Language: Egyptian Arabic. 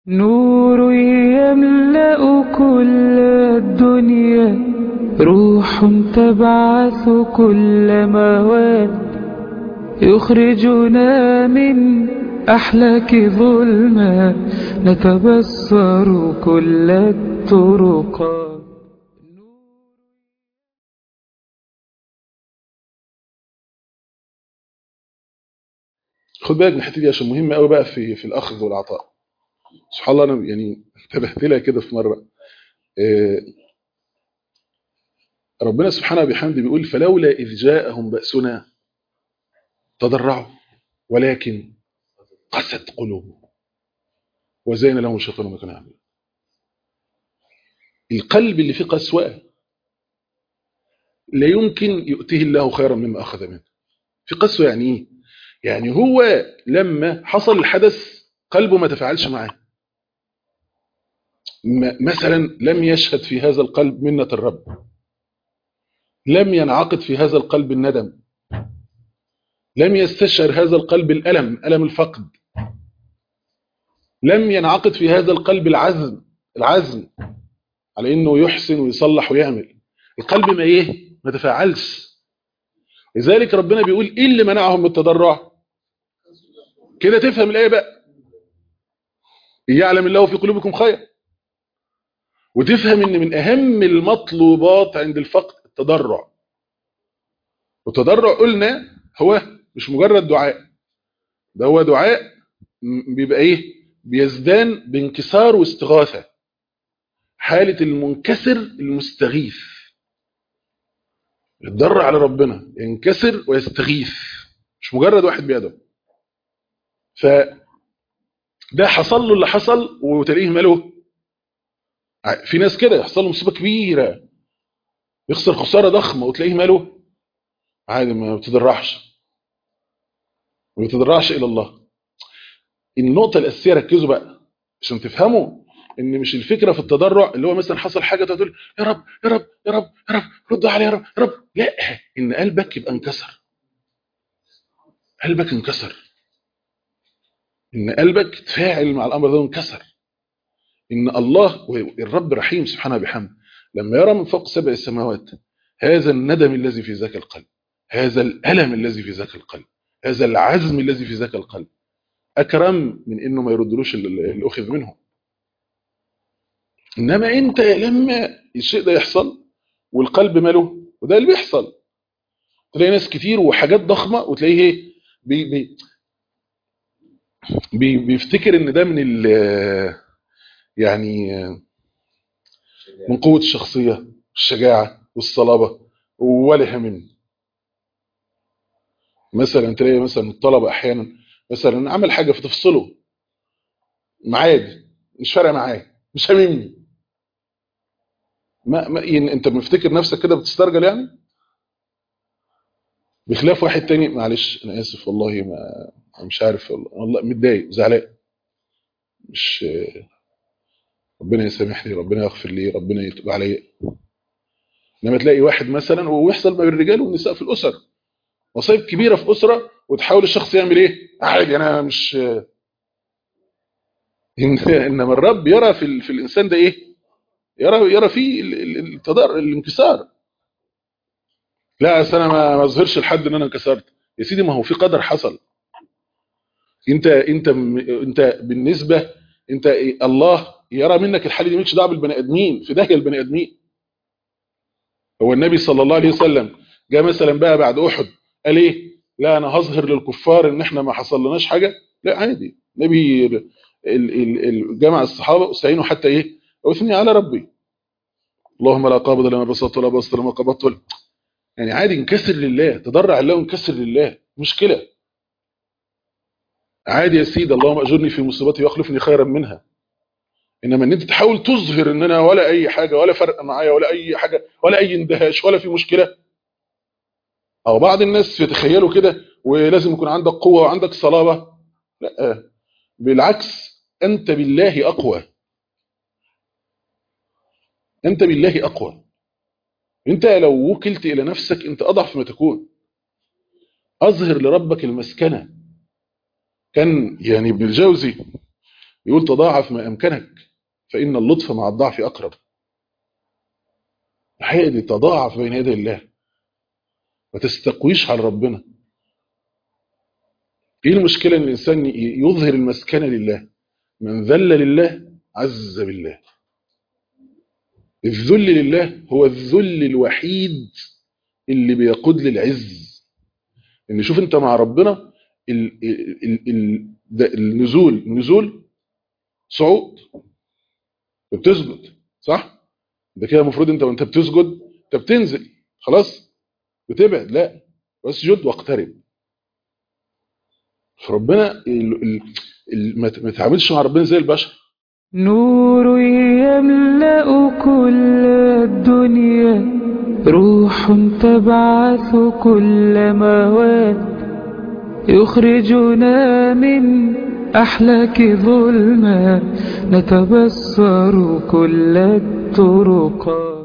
نور يملأ كل الدنيا روح تبعث كل مواد يخرجنا من أحلاك ظلمة نتبصر كل الطرقات خد بالك من الحته دي عشان مهمه قوي بقى في في الاخذ والعطاء سبحان الله انا يعني انتبهت لها كده في مره آه، ربنا سبحانه وبحمده بيقول فلولا اذ جاءهم باسنا تضرعوا ولكن قست قلوبهم وزين لهم الشيطان ما كانوا يعملون القلب اللي فيه قسوه لا يمكن يؤتيه الله خيرا مما اخذ منه في قسوه يعني ايه يعني هو لما حصل الحدث قلبه ما تفاعلش معاه م- مثلا لم يشهد في هذا القلب منة الرب لم ينعقد في هذا القلب الندم لم يستشعر هذا القلب الألم ألم الفقد لم ينعقد في هذا القلب العزم العزم على انه يحسن ويصلح ويعمل القلب ما ايه ما تفاعلش لذلك ربنا بيقول ايه اللي منعهم من التضرع كده تفهم الايه بقى يعلم الله في قلوبكم خير وتفهم ان من اهم المطلوبات عند الفقد التضرع والتضرع قلنا هو مش مجرد دعاء ده هو دعاء م- بيبقى ايه بيزدان بانكسار واستغاثة حالة المنكسر المستغيث يتضرع على ربنا ينكسر ويستغيث مش مجرد واحد بيدعو ف ده حصل له اللي حصل وتلاقيه ماله ع- في ناس كده يحصل له مصيبه كبيره يخسر خساره ضخمه وتلاقيه ماله عادي ما بتضرعش ما بيتضرعش الى الله النقطه الاساسيه ركزوا بقى عشان تفهموا ان مش الفكره في التضرع اللي هو مثلا حصل حاجه تقول يا رب يا رب يا رب يا رب رد علي يا رب يا رب لا ان قلبك يبقى انكسر قلبك انكسر ان قلبك تفاعل مع الامر ده وانكسر ان الله والرب رحيم سبحانه بحمد لما يرى من فوق سبع السماوات هذا الندم الذي في ذاك القلب هذا الالم الذي في ذاك القلب هذا العزم الذي في ذاك القلب اكرم من انه ما يردلوش اللي اللي اخذ منهم انما انت لما الشيء ده يحصل والقلب ماله وده اللي بيحصل تلاقي ناس كتير وحاجات ضخمه وتلاقيه ايه بي بي بي بيفتكر ان ده من ال يعني من قوه الشخصيه الشجاعه والصلابه ولا همم مثلا تلاقي مثلا الطلبه احيانا مثلا عمل حاجه فتفصله معادي مش فارقه معاه مش هاممني ما, ما يعني انت مفتكر نفسك كده بتسترجل يعني بخلاف واحد تاني معلش انا اسف والله ما مش عارف والله, والله متضايق زعلان مش ربنا يسامحني ربنا يغفر لي ربنا يتوب عليا لما تلاقي واحد مثلا ويحصل ما بين الرجال والنساء في الاسر مصايب كبيره في اسره وتحاول الشخص يعمل ايه عادي انا مش إن- انما الرب يرى في ال- في الانسان ده ايه يرى يرى فيه ال- ال- التضار الانكسار لا أصل انا ما ما اظهرش لحد ان انا انكسرت يا سيدي ما هو في قدر حصل انت انت م- انت بالنسبه انت إيه؟ الله يرى منك الحاله دي مالكش دعوه بالبني ادمين في داهيه البني ادمين هو النبي صلى الله عليه وسلم جاء مثلا بقى بعد احد قال ايه لا انا هظهر للكفار ان احنا ما حصلناش حاجه لا عادي النبي ال- ال- ال- جمع الصحابه استعينوا حتى ايه واثني على ربي اللهم لا قابض لما بسطت ولا بسط لما قبضت ولا يعني عادي انكسر لله تضرع الله وانكسر لله مشكله عادي يا سيدي اللهم اجرني في مصيبتي واخلفني خيرا منها انما ان انت تحاول تظهر ان انا ولا اي حاجه ولا فرق معايا ولا اي حاجه ولا اي اندهاش ولا في مشكله او بعض الناس يتخيلوا كده ولازم يكون عندك قوه وعندك صلابه لا بالعكس انت بالله اقوى انت بالله اقوى انت لو وكلت الى نفسك انت اضعف ما تكون اظهر لربك المسكنه كان يعني ابن الجوزي يقول تضاعف ما أمكنك فإن اللطف مع الضعف أقرب الحقيقة دي تضاعف بين يدي الله ما تستقويش على ربنا ايه المشكلة ان الانسان يظهر المسكنة لله من ذل لله عز بالله الذل لله هو الذل الوحيد اللي بيقود للعز ان شوف انت مع ربنا ال ال ال النزول نزول صعود بتسجد صح ده كده المفروض انت وانت بتسجد انت بتنزل خلاص بتبعد لا واسجد واقترب فربنا ما تعاملش مع ربنا زي البشر نور يملأ كل الدنيا روح تبعث كل مواد يخرجنا من أحلاك ظلمات نتبصر كل الطرقات